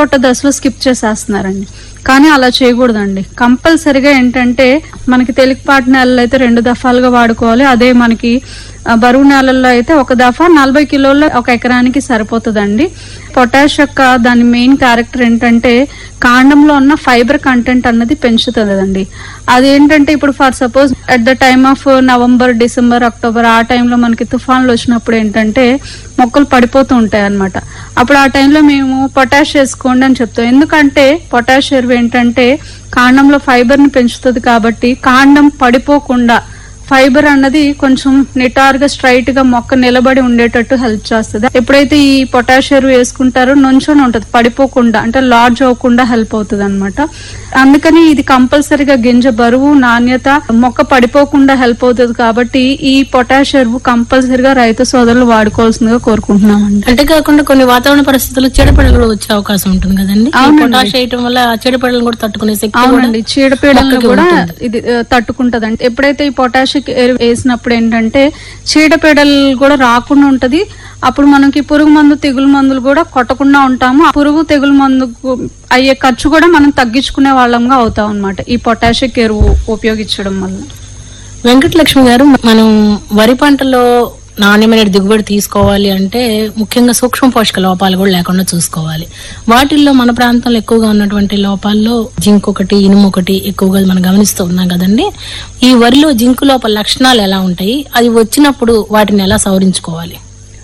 పొట్ట దశలో స్కిప్ చేసేస్తున్నారండి కానీ అలా చేయకూడదండి కంపల్సరిగా ఏంటంటే మనకి తేలికపాటి నేలలు అయితే రెండు దఫాలుగా వాడుకోవాలి అదే మనకి ఆ, బరువు నేలల్లో అయితే ఒక దఫా నలభై కిలోల ఒక ఎకరానికి సరిపోతుందండి పొటాష్ యొక్క దాని మెయిన్ క్యారెక్టర్ ఏంటంటే కాండంలో ఉన్న ఫైబర్ కంటెంట్ అన్నది పెంచుతుందండి అది ఏంటంటే ఇప్పుడు for suppose at the time of November December October ఆ టైంలో మనకి తుఫాన్లు వచ్చినప్పుడు ఏంటంటే మొక్కలు పడిపోతూ ఉంటాయి అన్నమాట అప్పుడు ఆ టైంలో మేము పొటాష్ వేసుకోండి అని చెప్తాం ఎందుకంటే పొటాష్ ఎరువు ఏంటంటే కాండంలో ఫైబర్ ని పెంచుతుంది కాబట్టి కాండం పడిపోకుండా ఫైబర్ అన్నది కొంచెం నిటారుగా స్ట్రైట్ గా మొక్క నిలబడి ఉండేటట్టు హెల్ప్ చేస్తుంది ఎప్పుడైతే ఈ పొటాష్ ఎరువు వేసుకుంటారో నుంచొని ఉంటది పడిపోకుండా అంటే లార్జ్ అవ్వకుండా హెల్ప్ అవుతుంది అనమాట అందుకని ఇది కంపల్సరీగా గింజ బరువు నాణ్యత మొక్క పడిపోకుండా హెల్ప్ అవుతుంది కాబట్టి ఈ పొటాష్ ఎరువు కంపల్సరీగా రైతు సోదరులు వాడుకోవాల్సిందిగా కోరుకుంటున్నామండి అంతేకాకుండా కొన్ని వాతావరణ పరిస్థితుల్లో చీడపీడలు కూడా వచ్చే అవకాశం ఉంటుంది కదండి ఈ అవునండి. పొటాష్ వేయటం వల్ల ఆ చీడపీడలను కూడా తట్టుకునే శక్తి కూడా అవునండి చీడపీడలను మొక్కకి కూడా ఉంటుంది. ఇది తట్టుకుంటది అంటే ఎప్పుడైతే ఈ పొటాషిక్ ఎరువు వేసినప్పుడు ఏంటంటే చీడపీడలు కూడా రాకుండా ఉంటది అప్పుడు మనకి పురుగు మందు తెగులు మందులు కూడా కొట్టకుండా ఉంటాము ఆ పురుగు తెగులు మందుకు అయ్యే ఖర్చు కూడా మనం తగ్గించుకునే వాళ్ళంగా అవుతాం అన్నమాట ఈ పొటాషిక్ ఎరువు ఉపయోగించడం వల్ల వెంకటలక్ష్మి గారు మనం వరి పంటలో నాణ్యమైన దిగుబడి తీసుకోవాలి అంటే ముఖ్యంగా సూక్ష్మ పోషక లోపాలు కూడా లేకుండా చూసుకోవాలి వాటిల్లో మన ప్రాంతంలో ఎక్కువగా ఉన్నటువంటి లోపాల్లో జింక్ ఒకటి ఇనుము ఒకటి ఎక్కువగా మనం గమనిస్తూ ఉన్నాం కదండి ఈ వరిలో జింక్ లోపల లక్షణాలు ఎలా ఉంటాయి అది వచ్చినప్పుడు వాటిని ఎలా సవరించుకోవాలి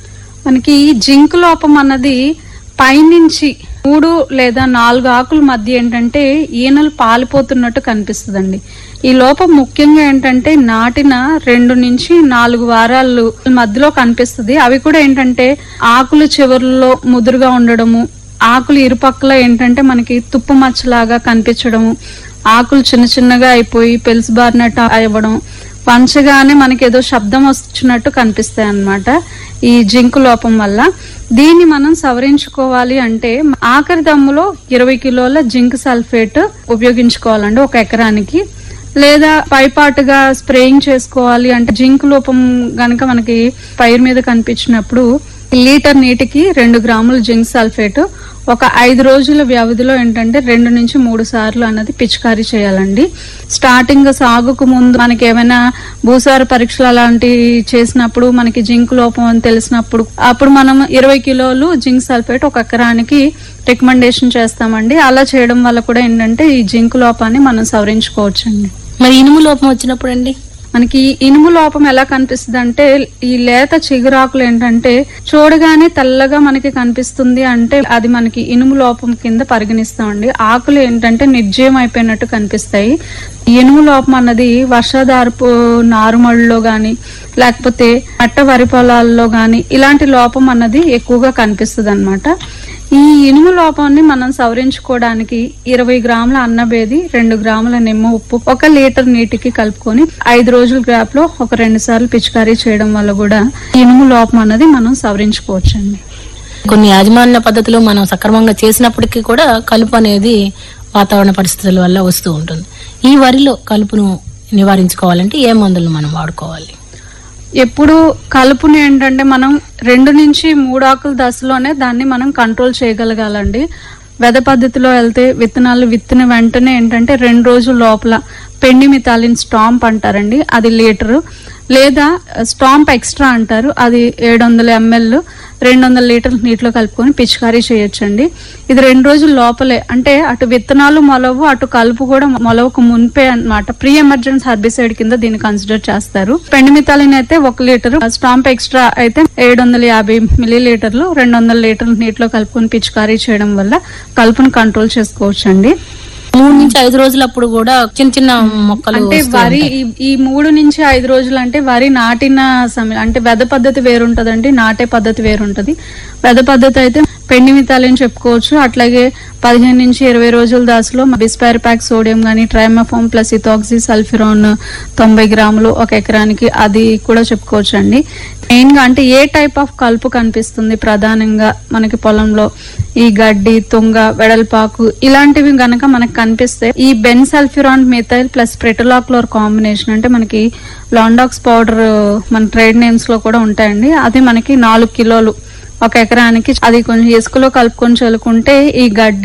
మనకి జింక్ లోపం అన్నది పైనుంచి మూడు లేదా నాలుగు ఆకుల మధ్య ఏంటంటే ఈనలు పాలిపోతున్నట్టు కనిపిస్తుందండి ఈ లోపం ముఖ్యంగా ఏంటంటే నాటిన రెండు నుంచి నాలుగు వారాలు మధ్యలో కనిపిస్తుంది అవి కూడా ఏంటంటే ఆకులు చివర్లో ముదురుగా ఉండడము ఆకులు ఇరుపక్కల ఏంటంటే మనకి తుప్పు మచ్చలాగా కనిపించడము ఆకులు చిన్న చిన్నగా అయిపోయి పెలుసు బారినట్టు అవ్వడం పంచగానే మనకి ఏదో శబ్దం వచ్చినట్టు కనిపిస్తాయి అన్నమాట ఈ జింక్ లోపం వల్ల దీన్ని మనం సవరించుకోవాలి అంటే ఆఖరి దమ్ములో ఇరవై కిలోల జింక్ సల్ఫేట్ ఉపయోగించుకోవాలండి ఒక ఎకరానికి లేదా పైపాటుగా స్ప్రేయింగ్ చేసుకోవాలి అంటే జింక్ లోపం గనక మనకి పైరు మీద కనిపించినప్పుడు లీటర్ నీటికి రెండు గ్రాముల జింక్ సల్ఫేట్ ఒక ఐదు రోజుల వ్యవధిలో ఏంటంటే రెండు నుంచి మూడు సార్లు అన్నది పిచికారీ చేయాలండి స్టార్టింగ్ సాగుకు ముందు మనకి ఏమైనా భూసార పరీక్షలు అలాంటివి చేసినప్పుడు మనకి జింక్ లోపం అని తెలిసినప్పుడు అప్పుడు మనం ఇరవై కిలోలు జింక్ సల్ఫేట్ ఒక ఎకరానికి రికమెండేషన్ చేస్తామండి అలా చేయడం వల్ల కూడా ఏంటంటే ఈ జింక్ లోపాన్ని మనం సవరించుకోవచ్చండి మరి ఇనుము లోపం వచ్చినప్పుడు అండి మనకి ఈ ఇనుము లోపం ఎలా కనిపిస్తుంది అంటే ఈ లేత చిగురాకులు ఏంటంటే చూడగానే తెల్లగా మనకి కనిపిస్తుంది అంటే అది మనకి ఇనుము లోపం కింద పరిగణిస్తామండి ఆకులు ఏంటంటే నిర్జీవం అయిపోయినట్టు కనిపిస్తాయి ఈ ఇనుము లోపం అన్నది వర్షాధారపు నారుమళ్ళలో గాని లేకపోతే అట్ట వరి పొలాల్లో గాని ఇలాంటి లోపం అన్నది ఎక్కువగా కనిపిస్తుంది ఈ ఇనుము లోపాన్ని మనం సవరించుకోవడానికి ఇరవై గ్రాముల అన్నబేది రెండు గ్రాముల నిమ్మ ఉప్పు ఒక లీటర్ నీటికి కలుపుకొని ఐదు రోజుల గ్యాప్ లో ఒక రెండు సార్లు పిచికారీ చేయడం వల్ల కూడా ఈ ఇనుము లోపం అన్నది మనం సవరించుకోవచ్చండి కొన్ని యాజమాన్య పద్ధతులు మనం సక్రమంగా చేసినప్పటికీ కూడా కలుపు అనేది వాతావరణ పరిస్థితుల వల్ల వస్తూ ఉంటుంది ఈ వరిలో కలుపును నివారించుకోవాలంటే ఏ మందులు మనం వాడుకోవాలి ఎప్పుడు కలుపుని ఏంటంటే మనం రెండు నుంచి మూడు ఆకుల దశలోనే దాన్ని మనం కంట్రోల్ చేయగలగాలండి వెద పద్ధతిలో వెళ్తే విత్తనాలు విత్తిన వెంటనే ఏంటంటే రెండు రోజుల లోపల పెండి మితాలిన్ స్టాంప్ అంటారండి అది లీటరు లేదా స్టాంప్ ఎక్స్ట్రా అంటారు అది ఏడు వందల ఎంఎల్ రెండు వందల లీటర్ల నీటిలో కలుపుకొని పిచికారీ చేయొచ్చండి ఇది రెండు రోజుల లోపలే అంటే అటు విత్తనాలు మొలవు అటు కలుపు కూడా మొలవకు మున్పే అన్నమాట ప్రీ ఎమర్జెన్స్ హర్బిసైడ్ కింద దీన్ని కన్సిడర్ చేస్తారు పెండిమితాలిన్ అయితే ఒక లీటర్ స్టాంప్ ఎక్స్ట్రా అయితే ఏడు వందల యాభై మిల్లీ లీటర్లు రెండు వందల లీటర్ల నీటిలో కలుపుకొని పిచికారీ చేయడం వల్ల కలుపును కంట్రోల్ చేసుకోవచ్చండి మూడు నుంచి ఐదు రోజులప్పుడు కూడా చిన్న చిన్న మొక్కలు అంటే వస్తూ వరి ఉంటాయి. ఈ- ఈ మూడు నుంచి ఐదు రోజులు అంటే వరి నాటిన సమయం అంటే వెద పద్ధతి వేరుంటదండి నాటే పద్ధతి వేరుంటది వెద పద్ధతి అయితే పెండి మితాలని చెప్పుకోవచ్చు అట్లాగే పదిహేను నుంచి ఇరవై రోజుల దాసులో బిస్పైర్ ప్యాక్ సోడియం గానీ ట్రైమఫోమ్ ప్లస్ ఇథాక్సీ సల్ఫిరాన్ తొంభై గ్రాములు ఒక ఎకరానికి అది కూడా చెప్పుకోవచ్చు అండి మెయిన్ గా అంటే ఏ టైప్ ఆఫ్ కలుపు కనిపిస్తుంది ప్రధానంగా మనకి పొలంలో ఈ గడ్డి తుంగ వెడల్పాకు ఇలాంటివి గనక మనకు కనిపిస్తే ఈ bensulfuron methyl plus pretilachlor combination అంటే మనకి లాండాక్స్ పౌడర్ మన ట్రేడ్ నేమ్స్ లో కూడా ఉంటాయండి అది మనకి నాలుగు కిలోలు ఒక ఎకరానికి అది కొంచెం ఇసుకలో కలుపుకొని చల్లుకుంటే ఈ గడ్డి